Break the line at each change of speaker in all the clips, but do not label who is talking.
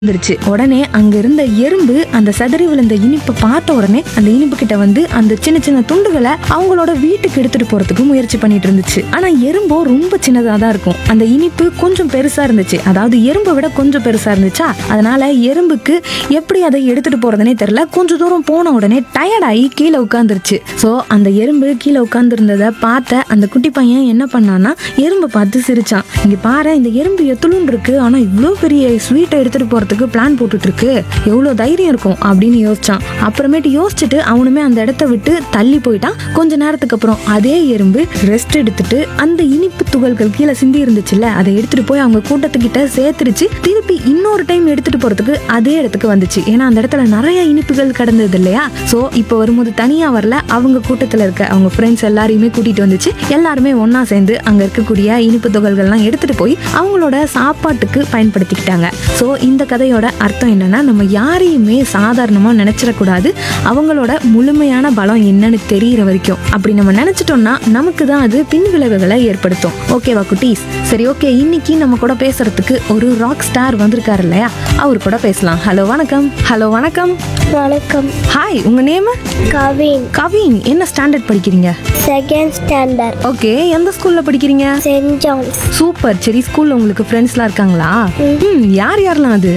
வந்துருச்சு உடனே அங்க இருந்த எறும்பு அந்த சதறி விழுந்த இனிப்பை பார்த்த உடனே அந்த இனிப்பு கிட்ட வந்து அந்த சின்ன சின்ன துண்டுகளை அவங்களோட வீட்டுக்கு எடுத்துட்டு போறதுக்கு முயற்சி பண்ணிட்டு இருந்துச்சு ஆனா எறும்போ ரொம்ப சின்னதா தான் இருக்கும் அந்த இனிப்பு கொஞ்சம் பெருசா இருந்துச்சு அதாவது எறும்பை விட கொஞ்சம் பெருசா இருந்துச்சா அதனால எறும்புக்கு எப்படி அதை எடுத்துட்டு போறதுனே தெரியல கொஞ்சம் தூரம் போன உடனே டயர்டாகி கீழே உட்காந்துருச்சு ஸோ அந்த எறும்பு கீழே உட்காந்துருந்ததை பார்த்த அந்த குட்டி பையன் என்ன பண்ணான்னா எறும்பை பார்த்து சிரிச்சான் இங்க பாரு இந்த எறும்பு எத்துளும் இருக்கு ஆனா இவ்வளோ பெரிய ஸ்வீட்டை எடுத்துட்டு போறதுக்கு பிளான் போட்டுட்டு இருக்கு எவ்வளோ தைரியம் இருக்கும் அப்படின்னு யோசிச்சான் அப்புறமேட்டு யோசிச்சுட்டு அவனுமே அந்த இடத்த விட்டு தள்ளி போயிட்டான் கொஞ்ச நேரத்துக்கு அப்புறம் அதே எறும்பு ரெஸ்ட் எடுத்துட்டு அந்த இனிப்பு துகள்கள் கீழே சிந்தி இருந்துச்சுல்ல அதை எடுத்துட்டு போய் அவங்க கூட்டத்துக்கிட்ட சேர்த்துருச்சு திருப்பி இன்னொரு டைம் எடுத்துட்டு போறதுக்கு அதே இடத்துக்கு வந்துச்சு ஏன்னா அந்த இடத்துல நிறைய இனிப்புகள் கடந்தது இல்லையா ஸோ இப்போ வரும்போது தனியா வரல அவங்க கூட்டத்தில் இருக்க அவங்க ஃப்ரெண்ட்ஸ் எல்லாரையுமே கூட்டிட்டு வந்துச்சு எல்லாருமே ஒண்ணா சேர்ந்து அங்க இருக்கக்கூடிய இனிப்பு துகள்கள்லாம் எடுத்துட்டு போய் அவங்களோட சாப்பாட்டுக்கு பயன்படுத்திக்கிட்டாங்க ஸோ இந்த கதையோட அர்த்தம் என்னன்னா நம்ம யாரையுமே சாதாரணமாக நினைச்சிடக்கூடாது அவங்களோட முழுமையான பலம் என்னன்னு தெரியிற வரைக்கும் அப்படி நம்ம நினைச்சிட்டோம்னா நமக்கு தான் அது பின் விளைவுகளை ஏற்படுத்தும் ஓகேவா குட்டீஸ் சரி ஓகே இன்னைக்கு நம்ம கூட பேசுறதுக்கு ஒரு ராக் ஸ்டார் வந்திருக்காரு இல்லையா அவர் கூட பேசலாம் ஹலோ வணக்கம் ஹலோ வணக்கம்
வணக்கம்
ஹாய் உங்க நேம்
கவின்
கவின் என்ன ஸ்டாண்டர்ட் படிக்கிறீங்க
செகண்ட் ஸ்டாண்டர்ட்
ஓகே எந்த ஸ்கூல்ல படிக்கிறீங்க
சென்ட் ஜான்ஸ்
சூப்பர் சரி ஸ்கூல்ல உங்களுக்கு ஃப்ரெண்ட்ஸ்லாம் இருக்காங்களா ம் யார் யாரெல்லாம் அது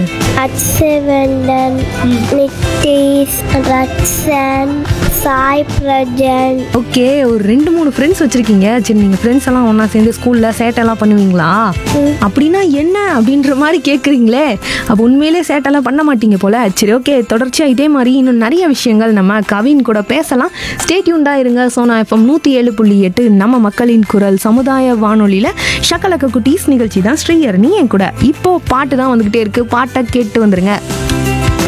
அச்சவந்தன் நித்தீஷ் ரட்சன் சாய் பிரஜன்
ஓகே ஒரு ரெண்டு மூணு ஃப்ரெண்ட்ஸ் வச்சிருக்கீங்க சரி நீங்க ஃப்ரெண்ட்ஸ் எல்லாம் ஒண்ணா சேர்ந்து ஸ்கூல்ல சேட்டைலாம் பண்ணுவீங்களா அப்படின்னா என்ன அப்படின்ற மாதிரி கேக்குறீங்களே அப்போ உண்மையிலே சேட்டைலாம் பண்ண மாட்டீங்க போல சரி ஓகே தொடர்ச்சியா இதே மாதிரி இன்னும் நிறைய விஷயங்கள் நம்ம கவின் கூட பேசலாம் ஸ்டேட்யூண்டா இருங்க சோனா எஃப்எம் நூத்தி ஏழு புள்ளி எட்டு நம்ம மக்களின் குரல் சமுதாய வானொலியில ஷக்கலக்க குட்டீஸ் நிகழ்ச்சி தான் ஸ்ரீயர் நீ என் கூட இப்போ பாட்டு தான் வந்துகிட்டே இருக்கு பாட்டை கேட்டு வந்துருங்க